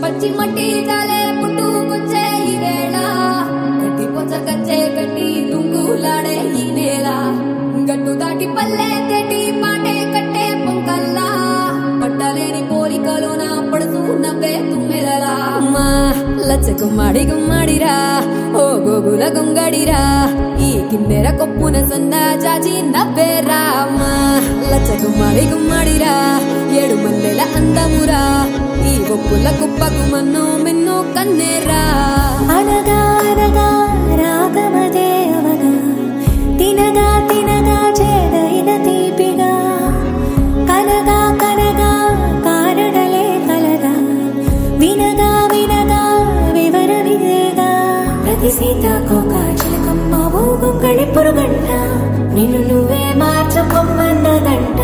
పచ్చి మట్టి తాలే పుట్టుకొచ్చే ఈ వేళ గట్టి పొచ్చ కచ్చే గట్టి తుంగులాడే ఈ నేల గట్టు దాటి పల్లె తెటి పాటే కట్టే పొంకల్లా పట్టలేని పోలికలోన పడుతూ నవ్వే తుమ్మెదలా అమ్మా లచ్చ గుమ్మాడి గుమ్మాడిరా ఓ గోగుల గొంగడిరా ఈ కిందెర కొప్పున సన్న జాజి నవ్వేరా అమ్మా లచ్చ గుమ్మాడి గుమ్మాడిరా ఏడు మల్లెల అందమురా ఈ ఒప్పుల కుప్పకు మన్ను మిన్ను కన్నేరా అనగా అనగా రాగమదే అవగా తినగా తినగా చేదైన తీపిగా కనగా కనగా కారడలే కలగా వినగా వినగా వివరమిదేగా ప్రతి సీతాకోక చిలకమ్మ ఊగు గడి పురుగంట నిన్ను నువ్వే మార్చుకోమన్నదంట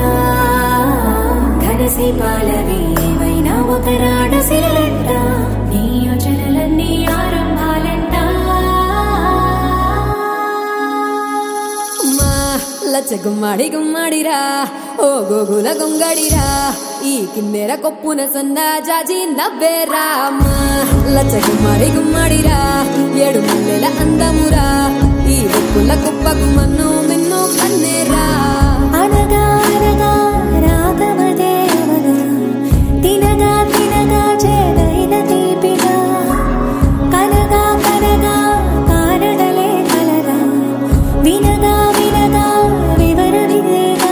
ఘనసీపాలవి ఏవైనా ఒక రాడసిలంట నీ యోచనలన్నీ ఆరంభాలంట అమ్మా లచ్చ గుమ్మాడి గుమ్మాడిరా ఓ గోగుల గొంగడిరా ఈ కిందెర కొప్పున సన్న జాజి నవ్వేరా అమ్మా లచ్చ గుమ్మాడి గుమ్మాడిరా ఏడు మల్లెల అందమురా ఈ ఒప్పుల కుప్పకు మన్ను మిన్ను కన్నేరా అనగా అనగా రాగమదే అవగా తినగా తినగా చేదైన తీపిగా కనగా కనగా కారడలే కలగా వినగా వినగా వివరమిదేగా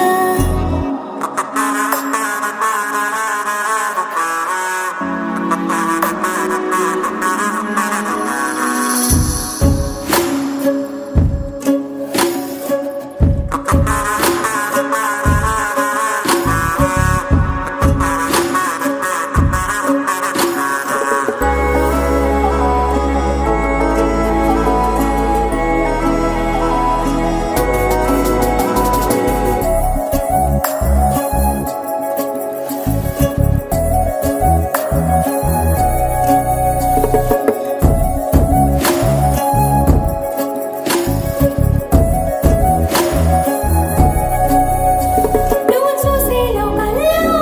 నువ్వు చూసే లోకల్లో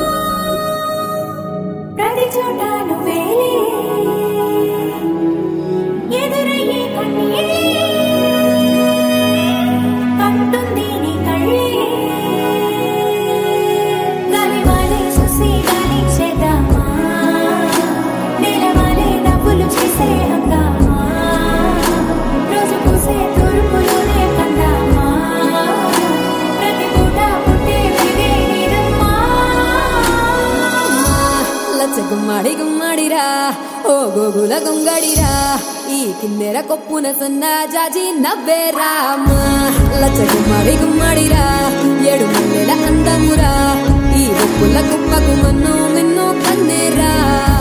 ప్రతి చోట నువ్వేలే ఎదురయ్యే కన్నీళ్ళే కంటుంది నీ కళ్ళే గాలివాలే చూసి గాలించేద్దామా నెలవాలే నవ్వులు చేసే హంగామా రోజు పూసే తూర్పులోనే కందామా ప్రతి పూట పుట్టే విదే నీదమ్మా లచ్చ గుమ్మాడి గుమ్మాడిరా ఓ గోగుల గొంగడిరా ఈ కిందెర కొప్పున సన్న జాజి నవ్వేరా అమ్మా లచ్చ గుమ్మాడి గుమ్మాడిరా ఏడు మల్లెల అందమురా ఈ ఒప్పుల కుప్పకు మన్ను మిన్ను కన్నేరా